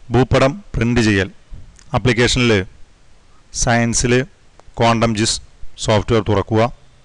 ഭൂപടം പ്രിൻ്റ് ചെയ്യൽ ആപ്ലിക്കേഷനിൽ സയൻസിൽ ക്വാണ്ടം ജിസ് സോഫ്റ്റ്വെയർ തുറക്കുക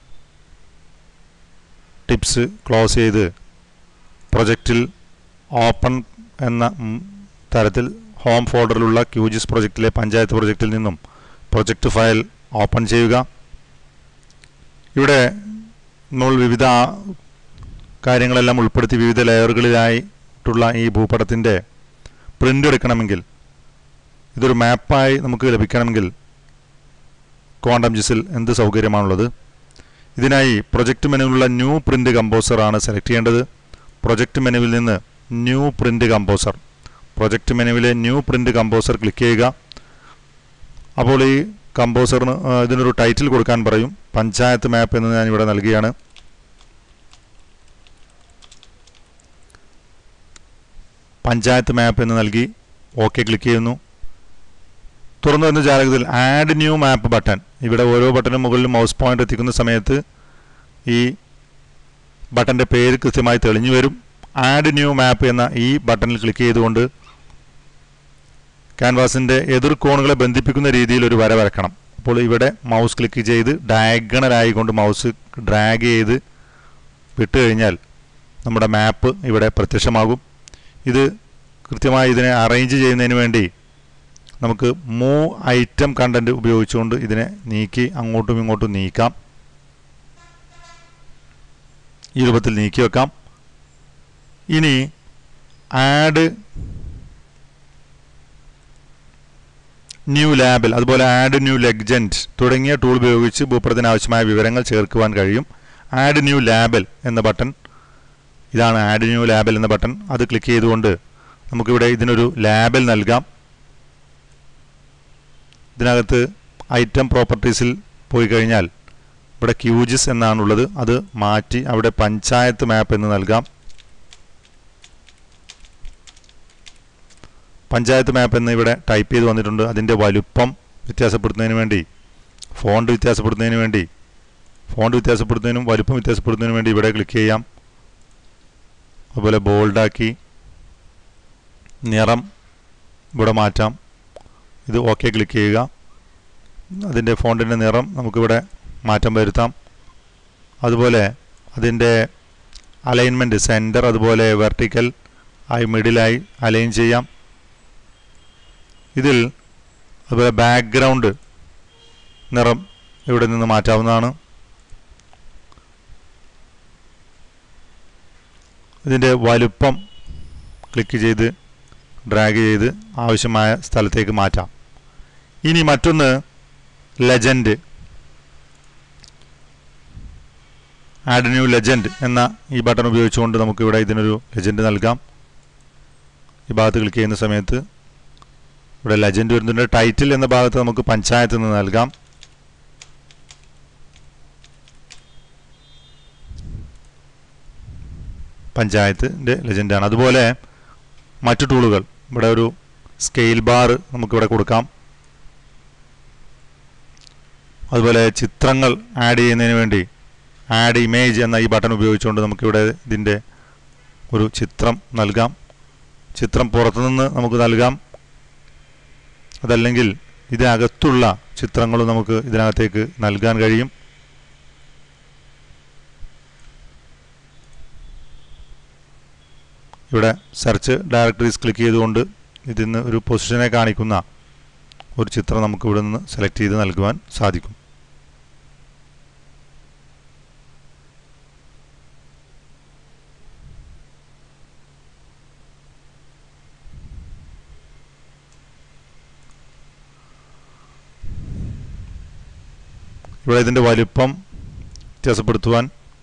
ടിപ്സ് ക്ലോസ് ചെയ്ത് പ്രൊജക്റ്റിൽ ഓപ്പൺ എന്ന ഉം, തരത്തിൽ ഹോം ഫോൾഡറിലുള്ള ക്യൂജിസ് പ്രൊജക്റ്റിലെ പഞ്ചായത്ത് പ്രൊജക്റ്റിൽ നിന്നും പ്രൊജക്റ്റ് ഫയൽ ഓപ്പൺ ചെയ്യുക ഇവിടെ നമ്മൾ വിവിധ കാര്യങ്ങളെല്ലാം ഉൾപ്പെടുത്തി വിവിധ ലെയറുകളിലായിട്ടുള്ള ഈ ഭൂപടത്തിൻ്റെ പ്രിൻ്റ് എടുക്കണമെങ്കിൽ ഇതൊരു മാപ്പായി നമുക്ക് ലഭിക്കണമെങ്കിൽ ക്വാണ്ടം ജിസിൽ എന്ത് സൗകര്യമാണുള്ളത് ഇതിനായി പ്രൊജക്റ്റ് മെനുവിലുള്ള ന്യൂ പ്രിൻ്റ് കമ്പോസർ ആണ് സെലക്ട് ചെയ്യേണ്ടത് പ്രൊജക്റ്റ് മെനുവിൽ നിന്ന് ന്യൂ പ്രിൻ്റ് കമ്പോസർ പ്രൊജക്റ്റ് മെനുവിലെ ന്യൂ പ്രിൻ്റ് കമ്പോസർ ക്ലിക്ക് ചെയ്യുക അപ്പോൾ ഈ കമ്പോസറിന് ആ, ഇതിനൊരു ടൈറ്റിൽ കൊടുക്കാൻ പറയും പഞ്ചായത്ത് മാപ്പ് എന്ന് ഞാൻ ഇവിടെ നൽകുകയാണ് പഞ്ചായത്ത് മാപ്പ് എന്ന് നൽകി ഓക്കെ ക്ലിക്ക് ചെയ്യുന്നു തുറന്നു വരുന്ന ജാലകത്തിൽ ആഡ് ന്യൂ മാപ്പ് ബട്ടൺ ഇവിടെ ഓരോ ബട്ടനും മുകളിൽ മൗസ് പോയിന്റ് എത്തിക്കുന്ന സമയത്ത് ഈ ബട്ടൻ്റെ പേര് കൃത്യമായി തെളിഞ്ഞു വരും ആഡ് ന്യൂ മാപ്പ് എന്ന ഈ ബട്ടണിൽ ക്ലിക്ക് ചെയ്തുകൊണ്ട് ക്യാൻവാസിൻ്റെ എതിർ കോണുകളെ ബന്ധിപ്പിക്കുന്ന രീതിയിൽ ഒരു വര വരക്കണം അപ്പോൾ ഇവിടെ മൗസ് ക്ലിക്ക് ചെയ്ത് ഡയഗണലായി കൊണ്ട് മൗസ് ഡ്രാഗ് ചെയ്ത് വിട്ട് കഴിഞ്ഞാൽ നമ്മുടെ മാപ്പ് ഇവിടെ പ്രത്യക്ഷമാകും ഇത് കൃത്യമായി ഇതിനെ അറേഞ്ച് ചെയ്യുന്നതിന് വേണ്ടി നമുക്ക് മൂവ് ഐറ്റം കണ്ടന്റ് ഉപയോഗിച്ചുകൊണ്ട് ഇതിനെ നീക്കി അങ്ങോട്ടും ഇങ്ങോട്ടും നീക്കാം ഈ രൂപത്തിൽ നീക്കി വെക്കാം ഇനി ആഡ് ന്യൂ ലാബിൽ അതുപോലെ ആഡ് ന്യൂ ലെഗ്ജൻഡ് തുടങ്ങിയ ടൂൾ ഉപയോഗിച്ച് ഭൂപടത്തിന് ആവശ്യമായ വിവരങ്ങൾ ചേർക്കുവാൻ കഴിയും ആഡ് ന്യൂ ലാബൽ എന്ന ബട്ടൺ ഇതാണ് ആഡ് ന്യൂ ലാബൽ എന്ന ബട്ടൺ അത് ക്ലിക്ക് ചെയ്തുകൊണ്ട് നമുക്കിവിടെ ഇതിനൊരു ലാബൽ നൽകാം ഇതിനകത്ത് ഐറ്റം പ്രോപ്പർട്ടീസിൽ പോയി കഴിഞ്ഞാൽ ഇവിടെ ക്യൂജിസ് എന്നാണുള്ളത് അത് മാറ്റി അവിടെ പഞ്ചായത്ത് മാപ്പ് എന്ന് നൽകാം പഞ്ചായത്ത് മാപ്പ് എന്ന് ഇവിടെ ടൈപ്പ് ചെയ്ത് വന്നിട്ടുണ്ട് അതിൻ്റെ വലുപ്പം വ്യത്യാസപ്പെടുത്തുന്നതിന് വേണ്ടി ഫോണ്ട് വ്യത്യാസപ്പെടുത്തുന്നതിന് വേണ്ടി ഫോണ്ട് വ്യത്യാസപ്പെടുത്തുന്നതിനും വലുപ്പം വ്യത്യാസപ്പെടുത്തുന്നതിനും വേണ്ടി ഇവിടെ ക്ലിക്ക് ചെയ്യാം അതുപോലെ ബോൾഡാക്കി നിറം ഇവിടെ മാറ്റാം ഇത് ഓക്കെ ക്ലിക്ക് ചെയ്യുക അതിൻ്റെ ഫോണ്ടിൻ്റെ നിറം നമുക്കിവിടെ മാറ്റം വരുത്താം അതുപോലെ അതിൻ്റെ അലൈൻമെൻറ്റ് സെൻറ്റർ അതുപോലെ വെർട്ടിക്കൽ ആയി മിഡിലായി അലൈൻ ചെയ്യാം ഇതിൽ അതുപോലെ ബാക്ക്ഗ്രൗണ്ട് നിറം ഇവിടെ നിന്ന് മാറ്റാവുന്നതാണ് ഇതിൻ്റെ വലുപ്പം ക്ലിക്ക് ചെയ്ത് ഡ്രാഗ് ചെയ്ത് ആവശ്യമായ സ്ഥലത്തേക്ക് മാറ്റാം ഇനി മറ്റൊന്ന് ലെജൻഡ് ആഡ് ന്യൂ ലെജൻഡ് എന്ന ഈ ബട്ടൺ ഉപയോഗിച്ചുകൊണ്ട് നമുക്കിവിടെ ഇതിനൊരു ലെജൻഡ് നൽകാം ഈ ഭാഗത്ത് ക്ലിക്ക് ചെയ്യുന്ന സമയത്ത് ഇവിടെ ലെജൻഡ് വരുന്നുണ്ട് ടൈറ്റിൽ എന്ന ഭാഗത്ത് നമുക്ക് പഞ്ചായത്ത് നിന്ന് നൽകാം പഞ്ചായത്തിൻ്റെ ലെജൻഡാണ് അതുപോലെ മറ്റു ടൂളുകൾ ഇവിടെ ഒരു സ്കെയിൽ ബാർ നമുക്കിവിടെ കൊടുക്കാം അതുപോലെ ചിത്രങ്ങൾ ആഡ് ചെയ്യുന്നതിന് വേണ്ടി ആഡ് ഇമേജ് എന്ന ഈ ബട്ടൺ ഉപയോഗിച്ചുകൊണ്ട് നമുക്കിവിടെ ഇതിൻ്റെ ഒരു ചിത്രം നൽകാം ചിത്രം പുറത്തുനിന്ന് നമുക്ക് നൽകാം അതല്ലെങ്കിൽ ഇതിനകത്തുള്ള ചിത്രങ്ങളും നമുക്ക് ഇതിനകത്തേക്ക് നൽകാൻ കഴിയും ഇവിടെ സെർച്ച് ഡയറക്ടറീസ് ക്ലിക്ക് ചെയ്തുകൊണ്ട് ഇതിൽ നിന്ന് ഒരു പൊസിഷനെ കാണിക്കുന്ന ഒരു ചിത്രം നമുക്ക് ഇവിടെ നിന്ന് സെലക്ട് ചെയ്ത് നൽകുവാൻ സാധിക്കും ഇവിടെ ഇതിൻ്റെ വലിപ്പം വ്യത്യാസപ്പെടുത്തുവാൻ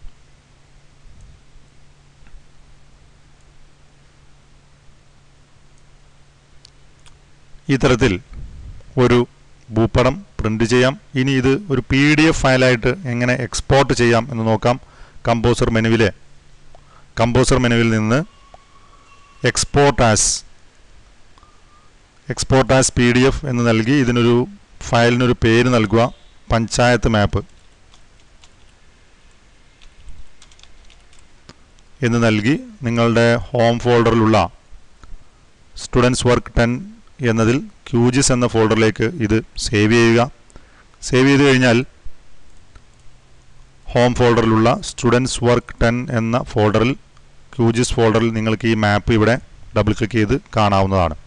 ഈ തരത്തിൽ ഒരു ഭൂപടം പ്രിൻ്റ് ചെയ്യാം ഇനി ഇത് ഒരു പി ഡി എഫ് ഫയലായിട്ട് എങ്ങനെ എക്സ്പോർട്ട് ചെയ്യാം എന്ന് നോക്കാം കമ്പോസർ മെനുവിലെ കമ്പോസർ മെനുവിൽ നിന്ന് export as export as P D F എന്ന് നൽകി ഇതിനൊരു ഫയലിനൊരു പേര് നൽകുക പഞ്ചായത്ത് മാപ്പ് എന്ന് നൽകി നിങ്ങളുടെ ഹോം ഫോൾഡറിലുള്ള സ്റ്റുഡൻസ് വർക്ക് ടെൻ എന്നതിൽ ക്യൂജിസ് എന്ന ഫോൾഡറിലേക്ക് ഇത് സേവ് ചെയ്യുക സേവ് ചെയ്ത് കഴിഞ്ഞാൽ ഹോം ഫോൾഡറിലുള്ള സ്റ്റുഡൻസ് വർക്ക് ടെൻ എന്ന ഫോൾഡറിൽ ക്യൂജിസ് ഫോൾഡറിൽ നിങ്ങൾക്ക് ഈ മാപ്പ് ഇവിടെ ഡബിൾ ക്ലിക്ക് ചെയ്ത് കാണാവുന്നതാണ്